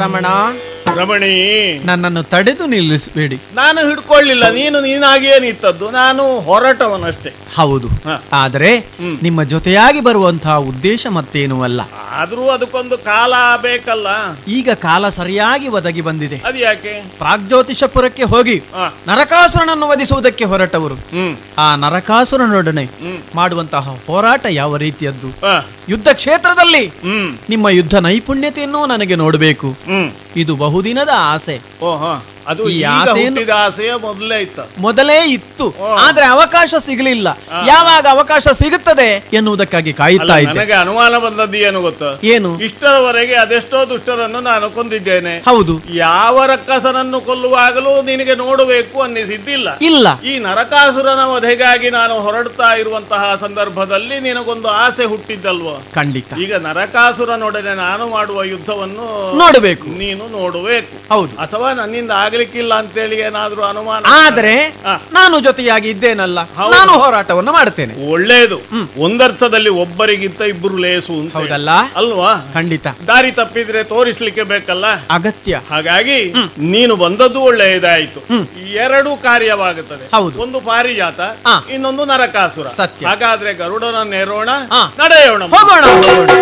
ರಮಣ ರಮಣಿ ನನ್ನನ್ನು ತಡೆದು ನಿಲ್ಲಿಸಬೇಡಿ ನಾನು ಹಿಡ್ಕೊಳ್ಳಿಲ್ಲ ನೀನು ನೀನಾಗಿಯೇ ನಿಂತದ್ದು ನಾನು ಹೊರಟವನಷ್ಟೇ ಹೌದು ಹ. ಆದರೆ ಹ್ಮ್. ನಿಮ್ಮ ಜೊತೆಯಾಗಿ ಬರುವಂತಹ ಉದ್ದೇಶ ಮತ್ತೇನೂ ಅಲ್ಲ ಆದ್ರೂ ಅದಕ್ಕೊಂದು ಕಾಲ ಬೇಕಲ್ಲ ಈಗ ಕಾಲ ಸರಿಯಾಗಿ ಒದಗಿ ಬಂದಿದೆ ಅದು ಯಾಕೆ ಪ್ರಾಗ್ಜ್ಯೋತಿಷಪುರಕ್ಕೆ ಹೋಗಿ ಆ, ನರಕಾಸುರನನ್ನು ವಧಿಸುವುದಕ್ಕೆ ಹೊರಟವರು ಹ್ಮ್ ಆ ನರಕಾಸುರನೊಡನೆ ಹ್ಮ್ ಮಾಡುವಂತಹ ಹೋರಾಟ ಯಾವ ರೀತಿಯದ್ದು ಆ, ಯುದ್ಧ ಕ್ಷೇತ್ರದಲ್ಲಿ ಹ್ಮ್ ನಿಮ್ಮ ಯುದ್ಧ ನೈಪುಣ್ಯತೆಯನ್ನು ನನಗೆ ನೋಡಬೇಕು ಹ್ಮ್ ಇದು ಬಹುದಿನದ ಆಸೆ ಓಹೋ ಅದು ಈ ಈಗ ಆಸೆಯನ್ನು- ಹುಟ್ಟಿದ ಆಸೆಯ ಮೊದಲೇ ಇತ್ತ ಮೊದಲೇ ಇತ್ತು ಓ. ಆದ್ರೆ ಅವಕಾಶ ಸಿಗಲಿಲ್ಲ ಯಾವಾಗ ಅವಕಾಶ ಸಿಗುತ್ತದೆ ಎನ್ನುವುದಕ್ಕಾಗಿ ಅಲ್ಲ, ಕಾಯುತ್ತಾ ಇದ್ದೆ ನನಗೆ ಅನುಮಾನ ಬಂದದ್ದು ಏನು ಗೊತ್ತಾ ಏನು ಇಷ್ಟರವರೆಗೆ ಅದೆಷ್ಟೋ ದುಷ್ಟರನ್ನು ನಾನು ಕೊಂದಿದ್ದೇನೆ ಹೌದು ಯಾವ ರಕ್ಕಸನನ್ನು ಕೊಲ್ಲುವಾಗಲೂ ನಿನಗೆ ನೋಡಬೇಕು ಅನ್ನಿಸಿದ್ದಿಲ್ಲ ಇಲ್ಲ ಈ ನರಕಾಸುರನ ವಧೆಗಾಗಿ ನಾನು ಹೊರಡ್ತಾ ಇರುವಂತಹ ಸಂದರ್ಭದಲ್ಲಿ ನಿನಗೊಂದು ಆಸೆ ಹುಟ್ಟಿದ್ದಲ್ವೋ ಖಂಡಿತ ಈಗ ನರಕಾಸುರನೊಡನೆ ನಾನು ಮಾಡುವ ಯುದ್ಧವನ್ನು ನೋಡಬೇಕು ನೀನು ನೋಡಬೇಕು ಹೌದು ಅಥವಾ ನನ್ನಿಂದ ಆಗ್ಲಿಕ್ಕಿಲ್ಲ ಅಂತೇಳಿ ಏನಾದ್ರೂ ಅನುಮಾನ ಆದರೆ ಆ. ನಾನು ಜೊತೆಯಾಗಿ ಇದ್ದೇನಲ್ಲ ಹೌದು. ನಾನು ಹೋರಾಟವನ್ನು ಮಾಡ್ತೇನೆ ಒಳ್ಳೇದು ಒಂದರ್ಥದಲ್ಲಿ ಒಬ್ಬರಿಗಿಂತ ಇಬ್ಬರು ಲೇಸು ಅಂತ ಹೌದಲ್ಲ ಅಲ್ವಾ ಖಂಡಿತ ದಾರಿ ತಪ್ಪಿದ್ರೆ ತೋರಿಸ್ಲಿಕ್ಕೆ ಬೇಕಲ್ಲ ಅಗತ್ಯ ಹಾಗಾಗಿ ನೀನು ಬಂದದ್ದು ಒಳ್ಳೆಯದಾಯ್ತು ಎರಡು ಕಾರ್ಯವಾಗುತ್ತದೆ ಹೌದು. ಒಂದು ಪಾರಿಜಾತ ಆ. ಇನ್ನೊಂದು ನರಕಾಸುರ ಸತ್ಯ. ಹಾಗಾದ್ರೆ ಗರುಡನ ನೇರೋಣ ಆ. ನಡೆಯೋಣ ಹೋಗೋಣ ಹೋಗೋಣ